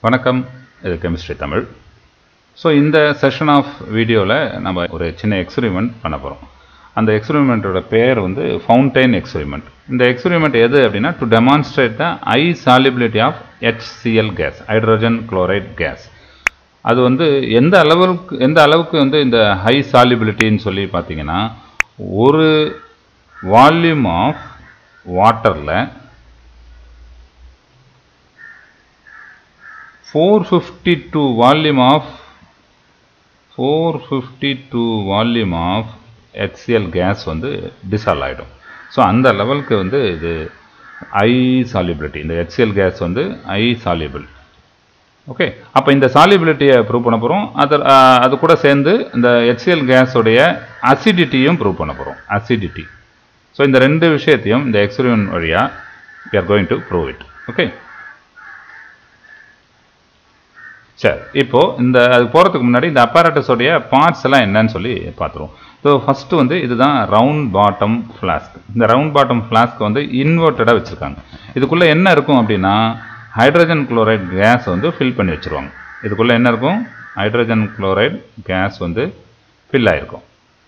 வணக்கம் இது chemistry Tamil so இந்த செஷன் ஆஃப் வீடியோவில் நம்ம ஒரு சின்ன எக்ஸ்பெரிமெண்ட் பண்ண போகிறோம் அந்த எக்ஸ்பெரிமெண்ட்டோட பேர் வந்து ஃபவுண்டைன் எக்ஸ்பெரிமெண்ட் இந்த எக்ஸ்பெரிமெண்ட் எது அப்படின்னா to demonstrate the high solubility of HCl gas hydrogen chloride gas அது வந்து எந்த அளவுக்கு எந்த அளவுக்கு வந்து இந்த ஹை சாலிபிலிட்டின்னு சொல்லி பார்த்தீங்கன்னா ஒரு வால்யூம் ஆஃப் வாட்டரில் four fifty two volume of four fifty two volume of HCl gas வந்து டிசால்வ் ஆகிடும் ஸோ அந்த லெவலுக்கு வந்து இது ஐ சாலிபிலிட்டி இந்த ஹெச்சிஎல் கேஸ் வந்து ஐ சாலிபிள் ஓகே அப்போ இந்த சாலிபிலிட்டியை ப்ரூவ் பண்ண போகிறோம் அது அஹ், அது கூட சேர்ந்து இந்த ஹெச்சிஎல் கேஸோடைய அசிடிட்டியும் ப்ரூவ் பண்ண போகிறோம் அசிடிட்டி ஸோ இந்த ரெண்டு விஷயத்தையும் இந்த எக்ஸ்பெரிமெண்ட் வழியாக we are going to prove it okay சரி இப்போ இந்த அது போகிறதுக்கு முன்னாடி இந்த apparatus-உடைய பார்ட்ஸ் எல்லாம் என்னன்னு சொல்லி பார்த்துருவோம் ஸோ ஃபஸ்ட்டு வந்து இதுதான் ரவுண்ட் பாட்டம் ஃப்ளாஸ்க் இந்த ரவுண்ட் பாட்டம் ஃப்ளாஸ்க் வந்து இன்வெர்ட்டடாக வச்சுருக்காங்க இதுக்குள்ளே என்ன இருக்கும் அப்படின்னா ஹைட்ரஜன் குளோரைட் கேஸ் வந்து ஃபில் பண்ணி வச்சுருவாங்க இதுக்குள்ளே என்ன இருக்கும் ஹைட்ரஜன் குளோரைட் கேஸ் வந்து ஃபில் ஆகிருக்கும்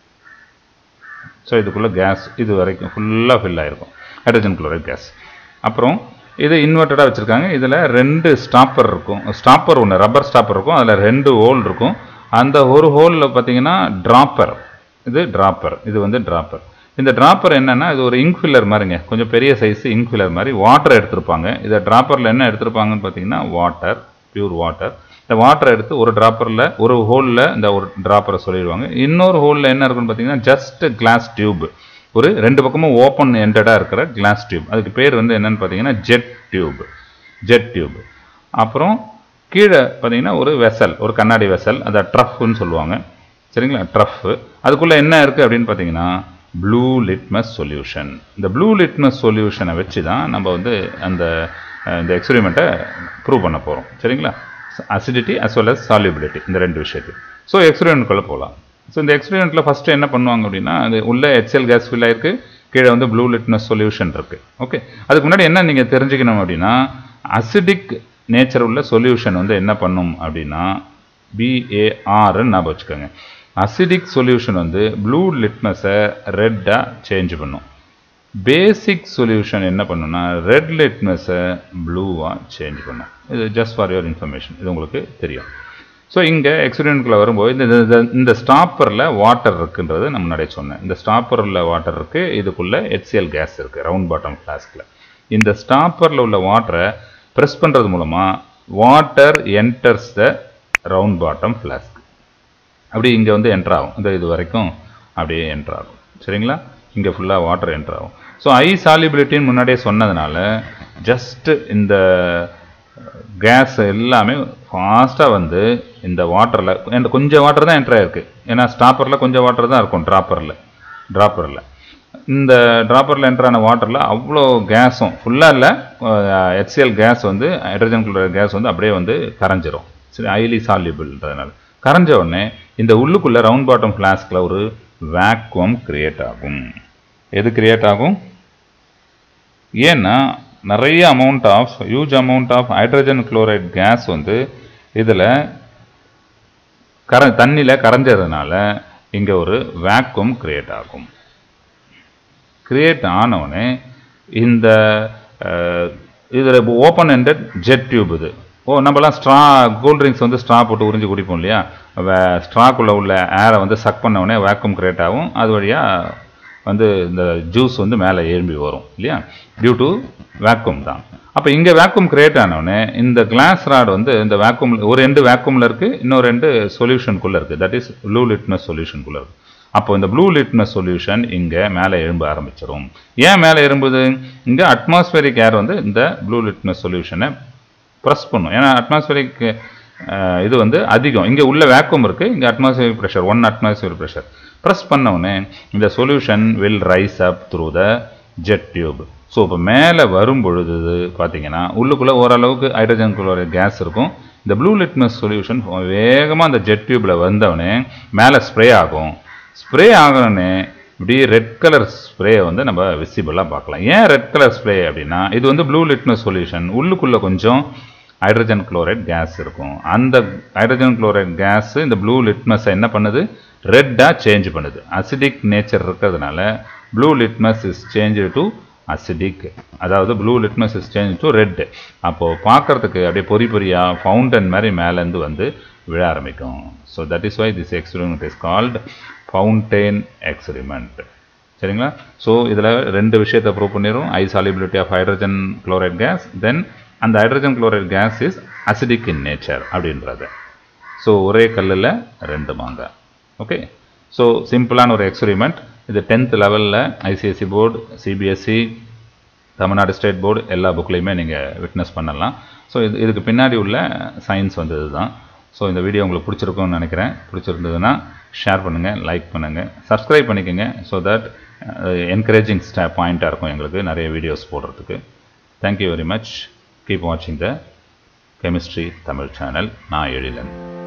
ஸோ இதுக்குள்ளே கேஸ் இது வரைக்கும் ஃபுல்லாக ஃபில் ஆகிருக்கும் ஹைட்ரஜன் குளோரைட் கேஸ் அப்புறம் இது இன்வெர்ட்டடாக வச்சுருக்காங்க இதில் ரெண்டு ஸ்டாப்பர் இருக்கும் ஸ்டாப்பர் ஒன்று ரப்பர் ஸ்டாப்பர் இருக்கும் அதில் ரெண்டு ஹோல் இருக்கும் அந்த ஒரு ஹோலில் பார்த்தீங்கன்னா ட்ராப்பர் இது ட்ராப்பர் இது வந்து ட்ராப்பர் இந்த ட்ராப்பர் என்னன்னா இது ஒரு இங்க் ஃபில்லர் மாதிரிங்க கொஞ்சம் பெரிய சைஸ் இங்க் ஃபில்லர் மாதிரி வாட்டர் எடுத்திருப்பாங்க இதை ட்ராப்பரில் என்ன எடுத்திருப்பாங்கன்னு பார்த்தீங்கன்னா வாட்டர் பியூர் வாட்டர் இந்த வாட்டரை எடுத்து ஒரு ட்ராப்பரில் ஒரு ஹோலில் இந்த ஒரு ட்ராப்பரை சொல்லிடுவாங்க இன்னொரு ஹோலில் என்ன இருக்குன்னு பார்த்தீங்கன்னா ஜஸ்ட் கிளாஸ் டியூப் ஒரு ரெண்டு பக்கமும் ஓப்பன் எண்டடாக இருக்கிற கிளாஸ் டியூப் அதுக்கு பேர் வந்து என்னன்னு பார்த்தீங்கன்னா ஜெட் டியூப் ஜெட் டியூப் அப்புறம் கீழே பார்த்தீங்கன்னா ஒரு வெசல் ஒரு கண்ணாடி வெசல் அதை ட்ரஃப்னு சொல்லுவாங்க சரிங்களா ட்ரஃப் அதுக்குள்ளே என்ன இருக்குது அப்படின்னு பார்த்தீங்கன்னா ப்ளூ லிட்மஸ் சொல்யூஷன் இந்த ப்ளூ லிட்மஸ் சொல்யூஷனை வச்சு தான் நம்ம வந்து அந்த அஹ், இந்த எக்ஸ்பெரிமெண்ட்டை ப்ரூவ் பண்ண போகிறோம் சரிங்களா acidity as well as solubility இந்த ரெண்டு விஷயத்துக்கு ஸோ எக்ஸ்பெரிமெண்ட்குள்ளே போகலாம் ஸோ இந்த எக்ஸ்பெரிமெண்ட்டில் ஃபஸ்ட்டு என்ன பண்ணுவாங்க அப்படின்னா அது உள்ள HCl கேஸ் ஃபில் ஆயிருக்கு கீழே வந்து ப்ளூ லிட்மஸ் சொல்யூஷன் இருக்குது ஓகே அதுக்கு முன்னாடி என்ன நீங்கள் தெரிஞ்சுக்கணும் அப்படின்னா அசிடிக் நேச்சர் உள்ள சொல்யூஷன் வந்து என்ன பண்ணும் அப்படின்னா பிஏஆர்னு ஞாபகம் வச்சுக்கோங்க அசிடிக் சொல்யூஷன் வந்து ப்ளூ லிட்மஸை ரெட்டாக சேஞ்ச் பண்ணும் பேசிக் சொல்யூஷன் என்ன பண்ணுன்னா ரெட் லிட்மஸை ப்ளூவாக சேஞ்ச் பண்ணும் இது ஜஸ்ட் ஃபார் யுவர் இன்ஃபர்மேஷன் இது உங்களுக்கு தெரியும் ஸோ இங்கே எக்ஸ்பெரிமெண்ட்குள்ளே வரும்போது இந்த இந்த- இந்த ஸ்டாப்பரில் வாட்டர் இருக்குன்றது நம்ம முன்னாடியே சொன்னேன் இந்த ஸ்டாப்பரில் வாட்டர் இருக்குது இதுக்குள்ளே ஹெச்சிஎல் கேஸ் இருக்குது ரவுண்ட் பாட்டம் ஃப்ளாஸ்கில் இந்த ஸ்டாப்பரில் உள்ள வாட்டரை ப்ரெஸ் பண்ணுறது மூலமாக water enters the round bottom flask அப்படி இங்கே வந்து என்ட்ரு ஆகும் இந்த இது வரைக்கும் அப்படியே என்ட்ரு ஆகும் சரிங்களா இங்கே ஃபுல்லாக வாட்டர் என்ட்ரு ஆகும் ஸோ ஐ சாலிபிலிட்டின்னு முன்னாடியே சொன்னதுனால ஜஸ்ட் இந்த கேஸ் எல்லாமே ஃபாஸ்ட்டாக வந்து இந்த வாட்டரில் இந்த கொஞ்சம் வாட்டர் தான் என்ட்ரு ஆயிருக்கு ஏன்னா ஸ்டாப்பரில் கொஞ்சம் வாட்டர் தான் இருக்கும் ட்ராப்பரில் ட்ராப்பரில் இந்த ட்ராப்பரில் என்ட்ரான வாட்டரில் அவ்வளோ கேஸும் ஃபுல்லாக இல்லை ஹெச்சிஎல் கேஸ் வந்து ஹைட்ரஜன் குளோரைட் கேஸ் வந்து அப்படியே வந்து கரைஞ்சிரும் சரி ஹைலி சால்யூபிள்ன்றதுனால கரைஞ்ச உடனே இந்த உள்ளுக்குள்ளே ரவுண்ட் பாட்டம் ஃப்ளாஸ்கில் ஒரு வேக்குவம் கிரியேட் ஆகும் எது கிரியேட் ஆகும் ஏன்னா நிறைய amount of huge amount of hydrogen chloride gas வந்து இதில் கர தண்ணியில் கரைஞ்சதுனால இங்கே ஒரு வேக்குவம் கிரியேட் ஆகும் கிரியேட் ஆனவுடனே இந்த இதில் ஓப்பன் எண்டட் ஜெட் டியூப் இது ஓ நம்மலாம் ஸ்ட்ரா கூல் ட்ரிங்க்ஸ் வந்து ஸ்ட்ரா போட்டு உறிஞ்சி குடிப்போம் இல்லையா ஸ்ட்ராக்குள்ளே உள்ள ஏரை வந்து சக் பண்ண உடனே வேக்கம் கிரியேட் ஆகும் அது வழியாக வந்து இந்த ஜூஸ் வந்து மேலே எழும்பி வரும் இல்லையா டியூ டு வேக்கும் தான் அப்போ இங்கே வேக்கும் கிரியேட் ஆனவுடனே இந்த கிளாஸ் ராட் வந்து இந்த வேக்கும் ஒரு ரெண்டு வேக்குமில் இருக்குது இன்னொரு ரெண்டு சொல்யூஷனுக்குள்ளே இருக்குது தட் இஸ் ப்ளூ லிட்மஸ் சொல்யூஷனுக்குள்ளே இருக்குது அப்போ இந்த ப்ளூ லிட்மஸ் சொல்யூஷன் இங்கே மேலே எழும்ப ஆரம்பிச்சிடும் ஏன் மேலே எழும்புது இங்கே அட்மாஸ்பரிக் ஏர் வந்து இந்த ப்ளூ லிட்மஸ் சொல்யூஷனை ப்ரெஸ் பண்ணும் ஏன்னா அட்மாஸ்பரிக் இது வந்து அதிகம் இங்கே உள்ள வேக்கம் இருக்குது இங்கே atmospheric pressure one atmospheric pressure press பண்ணவுடனே இந்த solution will rise up through the jet tube so இப்போ மேலே வரும் பொழுது பார்த்தீங்கன்னா உள்ளுக்குள்ளே ஓரளவுக்கு ஹைட்ரஜன் குளோரைட் கேஸ் இருக்கும் இந்த ப்ளூ லிட்மஸ் சொல்யூஷன் வேகமாக அந்த ஜெட் டியூப்பில் வந்தவுடனே மேலே ஸ்ப்ரே ஆகும் ஸ்ப்ரே ஆகணுன்னே இப்படி ரெட் கலர் ஸ்ப்ரே வந்து நம்ம விசிபிளாக பார்க்கலாம் ஏன் ரெட் கலர் ஸ்ப்ரே அப்படின்னா இது வந்து ப்ளூ லிட்மஸ் சொல்யூஷன் உள்ளுக்குள்ளே கொஞ்சம் ஹைட்ரஜன் குளோரைட் கேஸ் இருக்கும் அந்த ஹைட்ரஜன் குளோரைட் கேஸ் இந்த ப்ளூ லிட்மஸை என்ன பண்ணுது ரெட்டாக சேஞ்ச் பண்ணுது அசிடிக் நேச்சர் இருக்கிறதுனால blue litmus is change to acidic அதாவது blue litmus is change to red அப்போது பார்க்கறதுக்கு அப்படியே பொறி பொறியாக ஃபவுண்டன் மாதிரி மேலேருந்து வந்து விழ ஆரம்பிக்கும் so that is why this experiment is called fountain experiment சரிங்களா ஸோ இதில் ரெண்டு விஷயத்தை ப்ரூவ் பண்ணிடும் high solubility of hydrogen chloride gas then அந்த hydrogen chloride gas is acidic in nature அப்படின்றது ஸோ ஒரே கல்லில் ரெண்டு மாங்காய் ஓகே ஸோ சிம்பிளான ஒரு எக்ஸ்பெரிமெண்ட் இது டென்த் லெவலில் ICSE board CBSE Tamil Nadu state board எல்லா புக்லேயுமே நீங்கள் விட்னஸ் பண்ணலாம் ஸோ இது இதுக்கு பின்னாடி உள்ள சயின்ஸ் வந்து இதுதான் ஸோ இந்த வீடியோ உங்களுக்கு பிடிச்சிருக்கும்னு நினைக்கிறேன் பிடிச்சிருந்ததுன்னா ஷேர் பண்ணுங்கள் லைக் பண்ணுங்கள் சப்ஸ்கிரைப் பண்ணிக்கோங்க ஸோ தட் என்கரேஜிங் ஸ்டா பாயிண்ட்டாக இருக்கும் எங்களுக்கு நிறைய வீடியோஸ் போடுறதுக்கு தேங்க்யூ வெரி மச் கீப் வாட்சிங் த கெமிஸ்ட்ரி தமிழ் சேனல் நான் எழிலன்